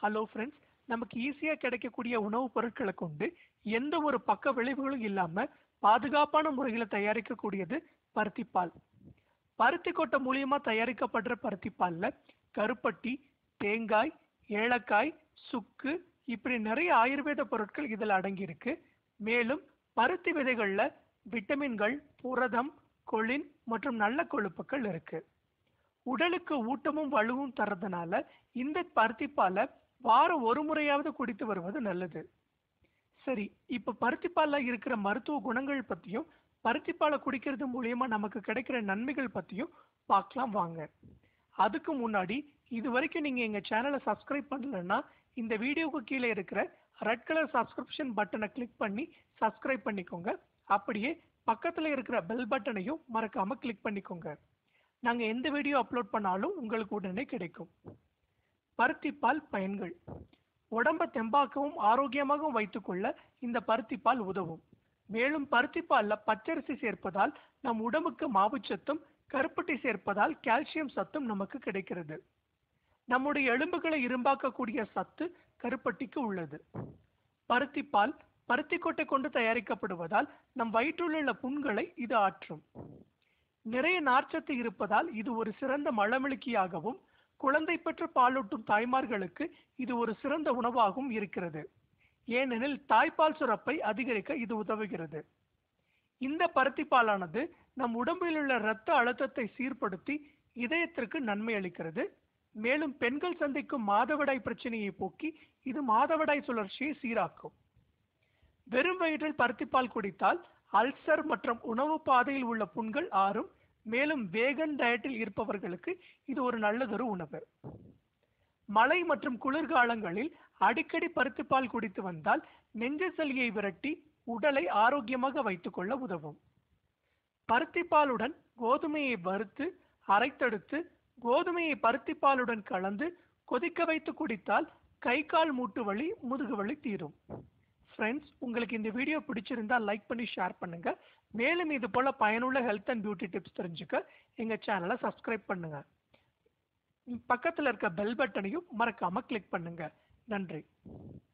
hello friends நமக்கு ஈஸியாக கிடைக்கக்கூடிய உணவுப் பொருட்களை கொண்டு எந்த ஒரு பக்க விளைவுகளும் இல்லாமல் பாதுகாப்பான முறையில் தயாரிக்கக்கூடியது பருத்திப்பால் பருத்தி கொட்டை மூலியமா தயாரிக்கப்படுற பருத்திப்பாலில் கருப்பட்டி தேங்காய் ஏலக்காய் சுக்கு இப்படி நிறைய ஆயுர்வேத பொருட்கள் இதில் அடங்கியிருக்கு மேலும் பருத்தி விதைகளில் விட்டமின்கள் புரதம் கொளின் மற்றும் நல்ல கொழுப்புகள் இருக்கு உடலுக்கு ஊட்டமும் வலுவும் தர்றதுனால இந்த பருத்திப்பாலை வாரம் ஒரு முறையாவது குடித்து வருவது நல்லது சரி இப்ப பருத்திப்பால்ல இருக்கிற மருத்துவ குணங்கள் பத்தியும் பருத்திப்பாலை குடிக்கிறது மூலியமா நமக்கு கிடைக்கிற நன்மைகள் பத்தியும் பார்க்கலாம் வாங்க அதுக்கு முன்னாடி இது வரைக்கும் நீங்க எங்க சேனலை சப்ஸ்கிரைப் பண்ணலன்னா இந்த வீடியோவுக்கு கீழே இருக்கிற ரெட் கலர் சப்ஸ்கிரிப்ஷன் பட்டனை கிளிக் பண்ணி சப்ஸ்கிரைப் பண்ணிக்கோங்க அப்படியே பக்கத்துல இருக்கிற பெல் பட்டனையும் மறக்காம கிளிக் பண்ணிக்கோங்க நாங்க எந்த வீடியோ அப்லோட் பண்ணாலும் உங்களுக்கு உடனே கிடைக்கும் பருத்திப்பால் பயன்கள் உடம்ப தெம்பாக்கவும் ஆரோக்கியமாகவும் வைத்துக்கொள்ள இந்த பருத்திப்பால் உதவும் மேலும் பருத்திப்பால்ல பச்சரிசி சேர்ப்பதால் நம் உடம்புக்கு மாவுச்சத்தும் கருப்பட்டி சேர்ப்பதால் கால்சியம் சத்தும் நமக்கு கிடைக்கிறது நம்முடைய எலும்புகளை இரும்பாக்கக்கூடிய சத்து கருப்பட்டிக்கு உள்ளது பருத்திப்பால் பருத்தி கொட்டை கொண்டு தயாரிக்கப்படுவதால் நம் வயிற்றில் உள்ள புண்களை இது ஆற்றும் நிறைய நார்ச்சத்து இருப்பதால் இது ஒரு சிறந்த மலமிழுக்கியாகவும் குழந்தை பெற்று பாலூட்டும் தாய்மார்களுக்கு இது ஒரு சிறந்த உணவாகவும் இருக்கிறது ஏனெனில் தாய்ப்பால் சுரப்பை அதிகரிக்க இது உதவுகிறது இந்த பருத்திப்பாலானது நம் உடம்பில் உள்ள இரத்த அழுத்தத்தை சீர்படுத்தி இதயத்திற்கு நன்மை அளிக்கிறது மேலும் பெண்கள் சந்திக்கும் மாதவிடாய் பிரச்சனையை போக்கி இது மாதவிடாய் சுழற்சியை சீராக்கும் வெறும் வயிற்றில் பருத்திப்பால் குடித்தால் அல்சர் மற்றும் உணவு பாதையில் உள்ள புண்கள் ஆறும் மேலும் வேகன் டயட்டில் இருப்பவர்களுக்கு இது ஒரு நல்லதொரு உணவு மழை மற்றும் குளிர்காலங்களில் அடிக்கடி பருத்திப்பால் குடித்து வந்தால் நெஞ்ச சளியை விரட்டி உடலை ஆரோக்கியமாக வைத்துக்கொள்ள உதவும் பருத்திப்பாலுடன் கோதுமையை வறுத்து அரைத்தெடுத்து கோதுமையை பருத்திப்பாலுடன் கலந்து கொதிக்க வைத்து குடித்தால் கை கால் மூட்டு வலி முதுகு வலி தீரும் ஃப்ரெண்ட்ஸ் உங்களுக்கு இந்த வீடியோ பிடிச்சிருந்தா லைக் பண்ணி ஷேர் பண்ணுங்க மேலும் இது போல பயனுள்ள ஹெல்த் அண்ட் பியூட்டி டிப்ஸ் தெரிஞ்சுக்க எங்க சேனலை சப்ஸ்கிரைப் பண்ணுங்க பக்கத்துல இருக்க பெல் பட்டனையும் மறக்காம கிளிக் பண்ணுங்க நன்றி